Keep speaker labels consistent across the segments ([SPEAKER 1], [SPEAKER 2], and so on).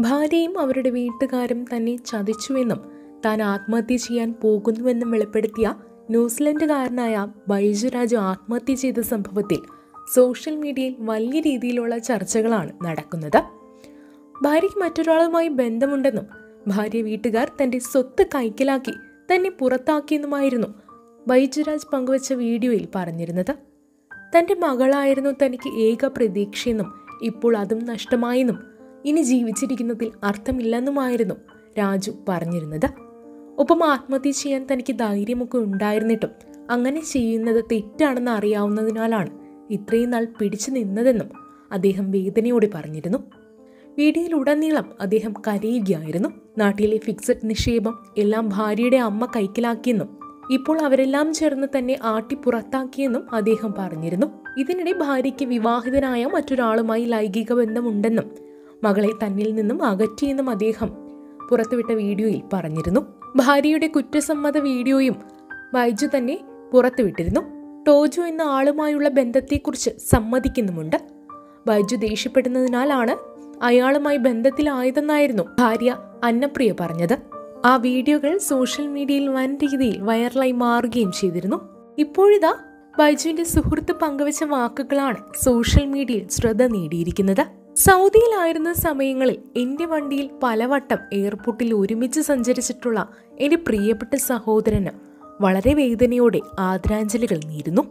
[SPEAKER 1] ഭാര്യയും അവരുടെ വീട്ടുകാരും തന്നെ ചതിച്ചുവെന്നും താൻ ആത്മഹത്യ ചെയ്യാൻ പോകുന്നുവെന്നും വെളിപ്പെടുത്തിയ ന്യൂസിലൻഡുകാരനായ ബൈജുരാജു ആത്മഹത്യ ചെയ്ത സംഭവത്തിൽ സോഷ്യൽ മീഡിയയിൽ വലിയ രീതിയിലുള്ള ചർച്ചകളാണ് നടക്കുന്നത് ഭാര്യയ്ക്ക് മറ്റൊരാളുമായി ബന്ധമുണ്ടെന്നും ഭാര്യ വീട്ടുകാർ തന്റെ സ്വത്ത് കൈക്കലാക്കി തന്നെ പുറത്താക്കിയെന്നുമായിരുന്നു ബൈജുരാജ് പങ്കുവച്ച വീഡിയോയിൽ പറഞ്ഞിരുന്നത് തന്റെ മകളായിരുന്നു തനിക്ക് ഏക പ്രതീക്ഷയെന്നും ഇപ്പോൾ അതും നഷ്ടമായെന്നും ഇനി ജീവിച്ചിരിക്കുന്നതിൽ അർത്ഥമില്ലെന്നുമായിരുന്നു രാജു പറഞ്ഞിരുന്നത് ഒപ്പം ആത്മഹത്യ ചെയ്യാൻ തനിക്ക് ധൈര്യമൊക്കെ ഉണ്ടായിരുന്നിട്ടും അങ്ങനെ ചെയ്യുന്നത് തെറ്റാണെന്ന് അറിയാവുന്നതിനാലാണ് ഇത്രയും നാൾ പിടിച്ചു നിന്നതെന്നും അദ്ദേഹം വേദനയോടെ പറഞ്ഞിരുന്നു വീഡിയോയിലുടനീളം അദ്ദേഹം കരയുകയായിരുന്നു നാട്ടിലെ ഫിക്സഡ് നിക്ഷേപം എല്ലാം ഭാര്യയുടെ അമ്മ കൈക്കലാക്കിയെന്നും ഇപ്പോൾ അവരെല്ലാം ചേർന്ന് തന്നെ ആട്ടി പുറത്താക്കിയെന്നും അദ്ദേഹം പറഞ്ഞിരുന്നു ഇതിനിടെ ഭാര്യയ്ക്ക് വിവാഹിതനായ മറ്റൊരാളുമായി ലൈംഗിക ബന്ധമുണ്ടെന്നും മകളെ തന്നിൽ നിന്നും അകറ്റിയെന്നും അദ്ദേഹം പുറത്തുവിട്ട വീഡിയോയിൽ പറഞ്ഞിരുന്നു ഭാര്യയുടെ കുറ്റസമ്മത വീഡിയോയും ബൈജു തന്നെ പുറത്തുവിട്ടിരുന്നു ടോജു എന്ന ആളുമായുള്ള ബന്ധത്തെക്കുറിച്ച് സമ്മതിക്കുന്നുമുണ്ട് ബൈജു ദേഷ്യപ്പെടുന്നതിനാലാണ് അയാളുമായി ബന്ധത്തിലായതെന്നായിരുന്നു ഭാര്യ അന്നപ്രിയ പറഞ്ഞത് ആ വീഡിയോകൾ സോഷ്യൽ മീഡിയയിൽ വൻ രീതിയിൽ വൈറലായി മാറുകയും ചെയ്തിരുന്നു ഇപ്പോഴിതാ ബൈജുവിന്റെ സുഹൃത്ത് പങ്കുവച്ച വാക്കുകളാണ് സോഷ്യൽ മീഡിയയിൽ ശ്രദ്ധ നേടിയിരിക്കുന്നത് സൗദിയിലായിരുന്ന സമയങ്ങളിൽ എന്റെ വണ്ടിയിൽ പലവട്ടം എയർപോർട്ടിൽ ഒരുമിച്ച് സഞ്ചരിച്ചിട്ടുള്ള എന്റെ പ്രിയപ്പെട്ട സഹോദരന് വളരെ വേദനയോടെ ആദരാഞ്ജലികൾ നേരുന്നു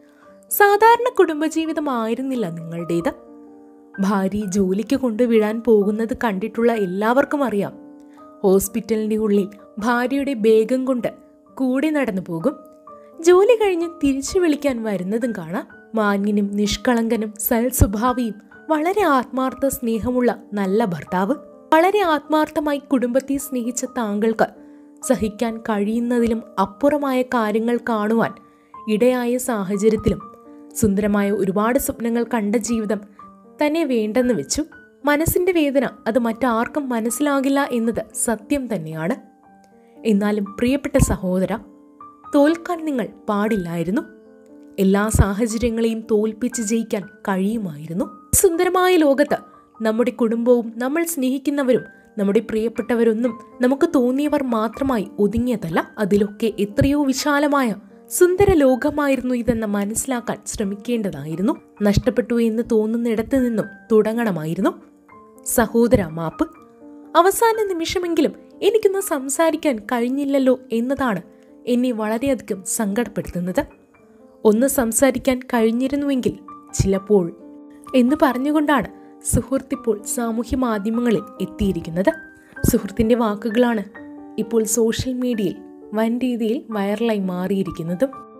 [SPEAKER 1] സാധാരണ കുടുംബജീവിതമായിരുന്നില്ല നിങ്ങളുടേത് ഭാര്യ ജോലിക്ക് കൊണ്ടുവിടാൻ പോകുന്നത് കണ്ടിട്ടുള്ള എല്ലാവർക്കും അറിയാം ഹോസ്പിറ്റലിന്റെ ഉള്ളിൽ ഭാര്യയുടെ ബേഗം കൊണ്ട് കൂടെ നടന്നു പോകും ജോലി കഴിഞ്ഞ് തിരിച്ചു വിളിക്കാൻ വരുന്നതും കാണാം മാന്യനും നിഷ്കളങ്കനും സൽസ്വഭാവിയും വളരെ ആത്മാർത്ഥ സ്നേഹമുള്ള നല്ല ഭർത്താവ് വളരെ ആത്മാർത്ഥമായി കുടുംബത്തെ സ്നേഹിച്ച താങ്കൾക്ക് സഹിക്കാൻ കഴിയുന്നതിലും അപ്പുറമായ കാര്യങ്ങൾ കാണുവാൻ ഇടയായ സാഹചര്യത്തിലും സുന്ദരമായ ഒരുപാട് സ്വപ്നങ്ങൾ കണ്ട ജീവിതം തന്നെ വേണ്ടെന്ന് വെച്ചു മനസ്സിന്റെ വേദന അത് മറ്റാർക്കും മനസ്സിലാകില്ല എന്നത് സത്യം തന്നെയാണ് എന്നാലും പ്രിയപ്പെട്ട സഹോദര തോൽക്കാൻ നിങ്ങൾ പാടില്ലായിരുന്നു എല്ലാ സാഹചര്യങ്ങളെയും തോൽപ്പിച്ച് ജയിക്കാൻ കഴിയുമായിരുന്നു സുന്ദരമായ ലോകത്ത് നമ്മുടെ കുടുംബവും നമ്മൾ സ്നേഹിക്കുന്നവരും നമ്മുടെ പ്രിയപ്പെട്ടവരൊന്നും നമുക്ക് തോന്നിയവർ മാത്രമായി ഒതുങ്ങിയതല്ല അതിലൊക്കെ എത്രയോ വിശാലമായ സുന്ദര ലോകമായിരുന്നു ഇതെന്ന് മനസ്സിലാക്കാൻ ശ്രമിക്കേണ്ടതായിരുന്നു നഷ്ടപ്പെട്ടു എന്ന് തോന്നുന്നിടത്ത് നിന്നും തുടങ്ങണമായിരുന്നു സഹോദര മാപ്പ് അവസാന നിമിഷമെങ്കിലും എനിക്കൊന്ന് സംസാരിക്കാൻ കഴിഞ്ഞില്ലല്ലോ എന്നതാണ് എന്നെ വളരെയധികം സങ്കടപ്പെടുത്തുന്നത് ഒന്ന് സംസാരിക്കാൻ കഴിഞ്ഞിരുന്നുവെങ്കിൽ ചിലപ്പോൾ എന്ന് പറഞ്ഞുകൊണ്ടാണ് സുഹൃത്ത് ഇപ്പോൾ സാമൂഹ്യ മാധ്യമങ്ങളിൽ എത്തിയിരിക്കുന്നത് സുഹൃത്തിന്റെ വാക്കുകളാണ് ഇപ്പോൾ സോഷ്യൽ മീഡിയയിൽ വൻ രീതിയിൽ വൈറലായി മാറിയിരിക്കുന്നതും